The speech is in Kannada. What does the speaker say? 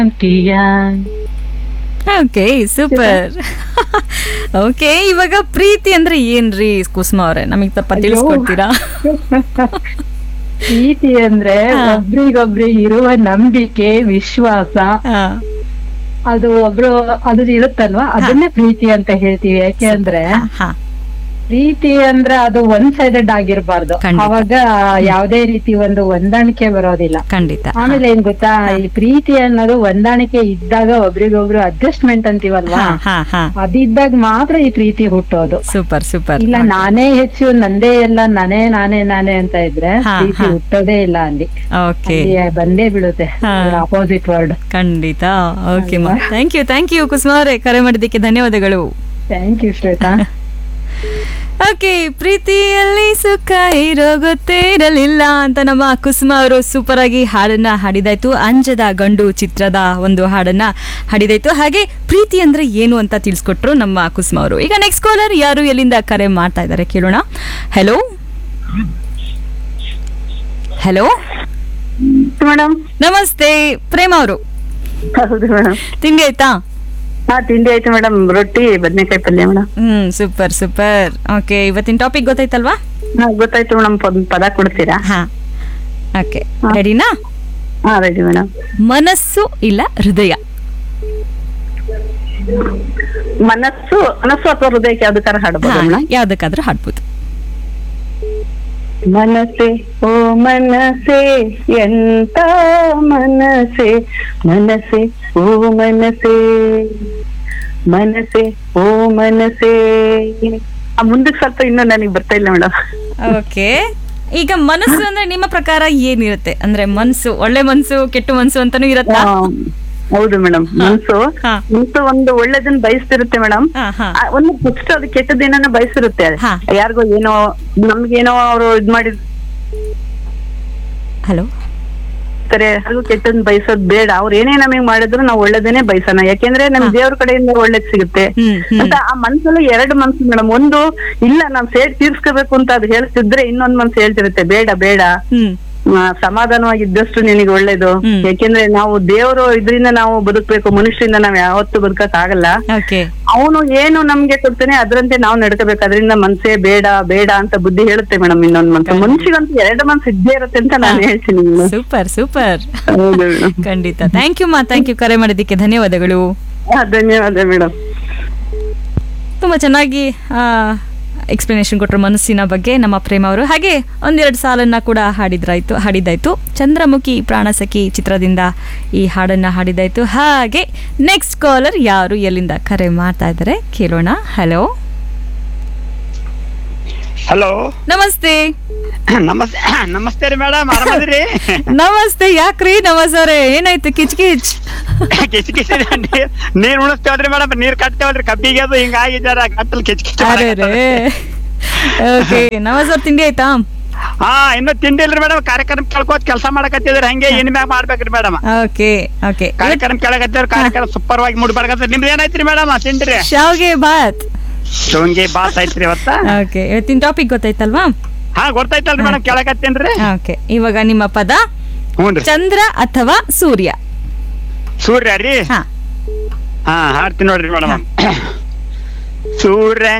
ಅಂತೀಯ ಓಕೆ ಸೂಪರ್ ಓಕೆ ಇವಾಗ ಪ್ರೀತಿ ಅಂದ್ರೆ ಏನ್ರಿ ಕುಸುಮ ಅವ್ರೆ ನಮಗ್ ಸ್ವಲ್ಪ ಅಯ್ಯೋ. ತಿಳಿಸ್ಕೊಡ್ತೀರಾ ಪ್ರೀತಿ ಅಂದ್ರೆ ಹಾ. ಒಬ್ರಿಗೊಬ್ರು ಇರುವ ನಂಬಿಕೆ ವಿಶ್ವಾಸ ಹಾ, ಅದು ಒಬ್ರು ಅದು ಇರುತ್ತಲ್ವಾ ಅದನ್ನೇ ಪ್ರೀತಿ ಅಂತ ಹೇಳ್ತೀವಿ ಯಾಕೆ ಅಂದ್ರೆ ಹಾ, ಹಾ. ಪ್ರೀತಿ ಅಂದ್ರೆ ಅದು ಒನ್ ಸೈಡೆಡ್ ಆಗಿರ್ಬಾರ್ದು ಖಂಡಿತ. ಅವಾಗ ಯಾವ್ದೇ ರೀತಿ ಒಂದು ಹೊಂದಾಣಿಕೆ ಬರೋದಿಲ್ಲ ಖಂಡಿತ ಆಮೇಲೆ ಏನ್ ಗೊತ್ತಾ ಈ ಪ್ರೀತಿ ಅನ್ನೋದು ಹೊಂದಾಣಿಕೆ ಇದ್ದಾಗ ಒಬ್ರಿಗೊಬ್ರು ಅಡ್ಜಸ್ಟ್ಮೆಂಟ್ ಅಂತೀವಲ್ವಾ ಹಾ ಹಾ ಹಾ ಅದಿದ್ದಾಗ ಮಾತ್ರ ಈ ಪ್ರೀತಿ ಹುಟ್ಟೋದು ಸೂಪರ್ ಸೂಪರ್ ಇಲ್ಲ ನಾನೇ ಹೆಚ್ಚು ನಂದೇ ಎಲ್ಲ ನಾನೇ ನಾನೇ ನಾನೇ ಅಂತ ಇದ್ರೆ ಹಾ, ಪ್ರೀತಿ ಹಾ. ಹುಟ್ಟೋದೇ ಇಲ್ಲ ಅಲ್ಲಿ ಓಕೆ ಅಲ್ಲಿ ಬಂದೇ ಬೀಳುತ್ತೆ ಹಾ. ಅಪೋಸಿಟ್ ವರ್ಡ್ ಖಂಡಿತ ಓಕೆ ಮಾ thank you thank you Kusuma ಅವರೇ ಕರೆ ಮಾಡಿದ್ದಕ್ಕೆ ಧನ್ಯವಾದಗಳು ಥ್ಯಾಂಕ್ ಯು ಶ್ವೇತಾ ಓಕೆ ಪ್ರೀತಿಯಲ್ಲಿ ಸುಖ ಇರೋ ಗೊತ್ತೇ ಇರಲಿಲ್ಲ ಅಂತ ನಮ್ಮ ಕುಸುಮ ಅವರು ಸೂಪರ್ ಆಗಿ ಹಾಡನ್ನ ಹಾಡಿದಾಯ್ತು ಅಂಜದ ಗಂಡು ಚಿತ್ರದ ಒಂದು ಹಾಡನ್ನ ಹಾಡಿದಾಯ್ತು ಹಾಗೆ ಪ್ರೀತಿ ಅಂದ್ರೆ ಏನು ಅಂತ ತಿಳಿಸ್ಕೊಟ್ರು ನಮ್ಮ ಕುಸುಮ ಅವರು ಈಗ ನೆಕ್ಸ್ಟ್ ಕಾಲರ್ ಯಾರು ಎಲ್ಲಿಂದ ಕರೆ ಮಾಡ್ತಾ ಇದ್ದಾರೆ ಕೇಳೋಣ ಹೆಲೋ ಹೆಲೋ ಮೇಡಮ್ ನಮಸ್ತೆ ಪ್ರೇಮ ಅವರು ಹೌದು ಮೇಡಮ್ ತಿಂಡಿ ಆಯ್ತಾ ಹಾ ತಿಂಡಿ ಆಯ್ತು ಮೇಡಮ್ ರೊಟ್ಟಿ ಬದ್ನೆಕಾಯಿ ಪಲ್ಯ madam hmm super super okay ಇವತ್ತಿನ ಟಾಪಿಕ್ ಗೊತ್ತಾಯ್ತಲ್ವಾ ಹಾ ಗೊತ್ತಾಯ್ತು ಮೇಡಮ್ ಪದ ಕೊಡ್ತೀರಾ ಹಾ ಓಕೆ ಹಾ. ರೆಡಿನಾ ಹಾ ರೆಡಿ ಮೇಡಮ್ ಮನಸ್ಸು ಇಲ್ಲ ಹೃದಯ ಮನಸ್ಸು ಮನಸ್ಸು ಅಥವಾ ಹೃದಯಕ್ಕೆ ಯಾವ್ದಕ್ಕಾರ ಹಾಡ್ಬೋದು ಹಾ, ಮೇಡಮ್ ಯಾವ್ದಕ್ಕಾದ್ರೂ ಹಾಡ್ಬೋದು ಮನಸೆ ಓ ಮನಸೆ ಎಂತ ಮನಸೆ ಮನಸೆ ಓ ಮನಸೆ ಮನಸೆ ಓ ಮನಸೆ ಆ ಮುಂದಕ್ಕೆ ಸ್ವಲ್ಪ ಇನ್ನೂ ನನಗೆ ಬರ್ತಾ ಇಲ್ಲ ಮೇಡಮ್ ಓಕೆ ಈಗ ಮನಸ್ಸು ಅಂದ್ರೆ ನಿಮ್ಮ ಪ್ರಕಾರ ಏನಿರುತ್ತೆ ಅಂದ್ರೆ ಮನ್ಸು ಒಳ್ಳೆ ಮನ್ಸು ಕೆಟ್ಟ ಮನ್ಸು ಅಂತಾನೂ ಇರತ್ತಾ ಹೌದು ಮೇಡಮ್ ಮನ್ಸು ಹಾ. ಮನ್ಸು ಒಂದು ಒಳ್ಳೇದನ್ನ ಬಯಸ್ತಿರುತ್ತೆ ಮೇಡಮ್ ಹಾ, ಹಾ. ಒಂದು ಫಸ್ಟ್ ಅದು ಕೆಟ್ಟದೇನ ಬಯಸಿರುತ್ತೆ ಹಾ. ಯಾರಿಗೋ ಏನೋ ನಮ್ಗೇನೋ ಅವರು ಇದ್ ಮಾಡಿದ್ ಹಲೋ ತಾರೆ ಅದು ಕೆಟ್ಟದ್ ಬಯಸೋದ್ ಬೇಡ ಅವ್ರು ಏನೇ ನಮಗ್ ಮಾಡಿದ್ರು ನಾವು ಒಳ್ಳೇದೇನೆ ಬಯಸೋಣ ಯಾಕೆಂದ್ರೆ ನಮ್ ದೇವ್ರ ಕಡೆಯಿಂದ ಒಳ್ಳೇದ್ ಸಿಗುತ್ತೆ ಹ್ಮ್, ಹ್ಮ್. ಅಂತ ಆ ಮನ್ಸಲ್ಲಿ ಎರಡು ಮನ್ಸು ಮೇಡಮ್ ಒಂದು ಇಲ್ಲ ನಾವ್ ಸೇಡ್ ತೀರ್ಸ್ಕೋಬೇಕು ಅಂತ ಅದು ಹೇಳ್ತಿದ್ರೆ ಇನ್ನೊಂದ್ ಮನ್ಸು ಹೇಳ್ತಿರುತ್ತೆ ಬೇಡ ಬೇಡ ಹ್ಮ್ ಆ, ಸಮಾಧಾನವಾಗಿದ್ದಷ್ಟು ನಿನಗೆ ಒಳ್ಳೇದು ಹ್ಮ್. ಯಾಕೆಂದ್ರೆ ನಾವು ದೇವರು ಇದರಿಂದ ನಾವು ಬದುಕ್ಬೇಕು ಮನುಷ್ಯರಿಂದ ನಾವ್ ಯಾವತ್ತೂ ಬದುಕಕ್ ಆಗಲ್ಲ ಓಕೆ ಅವನು ಏನು ನಮ್ಗೆ ಕೊಡ್ತಾನೆ ಅದ್ರಂತೆ ನಾವು ನಡ್ಕೋಬೇಕು ಅದರಿಂದ ಮನ್ಸೇ ಬೇಡ ಬೇಡ ಅಂತ ಬುದ್ಧಿ ಹೇಳುತ್ತೆ ಮೇಡಮ್ ಇನ್ನೊಂದ್ ಮನ್ಸು ಮನುಷ್ಯಗಂತೂ ಎರಡು ಮನ್ಸು ಇದ್ದೇ ಇರುತ್ತೆ ಅಂತ ನಾನು ಹೇಳ್ತೀನಿ ಮೇಡಮ್. ಸೂಪರ್ ಸೂಪರ್ ಹೌದು ಮೇಡಮ್ ಖಂಡಿತ ಥ್ಯಾಂಕ್ ಯು ಮಾ ಥ್ಯಾಂಕ್ ಯು ಕರೆ ಮಾಡಿದ್ದಕ್ಕೆ ಧನ್ಯವಾದಗಳು ಹಾ, ಧನ್ಯವಾದ ಮೇಡಮ್ ತುಂಬ ಚೆನ್ನಾಗಿ ಎಕ್ಸ್ಪ್ಲನೇಷನ್ ಕೊಟ್ಟರು ಮನಸ್ಸಿನ ಬಗ್ಗೆ ನಮ್ಮ ಪ್ರೇಮ ಅವರು ಹಾಗೆ ಒಂದೆರಡು ಸಾಲನ್ನ ಕೂಡ ಹಾಡಿದ್ರಾಯ್ತು ಹಾಡಿದ್ದಾಯ್ತು ಚಂದ್ರಮುಖಿ ಪ್ರಾಣಸಖಿ ಚಿತ್ರದಿಂದ ಈ ಹಾಡನ್ನ ಹಾಡಿದ್ದಾಯ್ತು ಹಾಗೆ ನೆಕ್ಸ್ಟ್ ಕಾಲರ್ ಯಾರು ಎಲ್ಲಿಂದ ಕರೆ ಮಾಡ್ತಾ ಇದ್ದಾರೆ ಕೇಳೋಣ ಹಲೋ ಹಲೋ ನಮಸ್ತೆ ನಮಸ್ತೆ ನಮಸ್ತೆ ರೀ ಮೇಡಮ್ ಆರಾಮದಿರಿ ನಮಸ್ತೆ ಯಾಕ್ರಿ ನಮಸ್ತೆ ಏನಾಯ್ತು ಕಿಚ್ ಕಿಚ್ ಕಿಚ್ ಕಿಚ್ ನೀರ್ ನೀರ್ ಉಣಿಸ್ತೇವಲ್ರಿ ಮೇಡಮ್ ನೀರ್ ಕಟ್ತೇವಲ್ರಿ ಕಬ್ಬಿಗೆ ಅದು ಹಿಂಗಾಗಿದ್ದಾರ ಗಟ್ಟಲ್ ಕಿಚ್ ಕಿಚ್ ಅರೆ ರೇ ಓಕೆ ನಮಸ್ತೆ ತಿಂಡಿ ಆಯ್ತಾ ಹಾ ಇನ್ನು ತಿಂಡಿ ಇಲ್ರಿ ಮೇಡಮ್ ಕಾರ್ಯಕ್ರಮ ಕೇಳ್ಕೋತ್ ಕೆಲಸ ಮಾಡಕತ್ತಿದ್ರಿ ಹಂಗೆ ಇನ್ ಮ್ಯಾಗ ಮಾಡ್ಬೇಕ್ರಿ ಮೇಡಮ್ ಓಕೆ ಓಕೆ ಕಾರ್ಯಕ್ರಮ ಕೇಳಕತ್ತಿವ್ರಿ ಕಾರ್ಯಕ್ರಮ ಸೂಪರ್ ವಾಗಿ ಮೂಡ್ ಬರ್ಕತ್ತ ನಿಮ್ದು ಏನಾಯ್ತ್ರಿ ಮೇಡಮ್ ತಿಂಡ್ರಿ ಶಾವ್ಗೆ ಬಾತ್ ಶೋಂಗಿ ಬಾತ್ ಐತ್ರಿ ಇವತ್ತ ಓಕೆ ಇವತ್ತಿನ ಟಾಪಿಕ್ ಗೊತ್ತಾಯ್ತಲ್ವಾ ಹಾ ಗೊತ್ತಾಯ್ತಲ್ರಿ ಮೇಡಮ್ ಕೇಳಕತ್ತೇನ್ರಿ ಓಕೆ ಇವಾಗ ನಿಮ್ಮ ಪದ ಹ್ಞೂನ್ರಿ ಚಂದ್ರ ಅಥವಾ ಸೂರ್ಯ ಸೂರ್ಯ ರೀ ಹಾ ಹಾ ಹಾಡ್ತೀನಿ ನೋಡ್ರಿ ಮೇಡಮ್ ಸೂರ್ಯ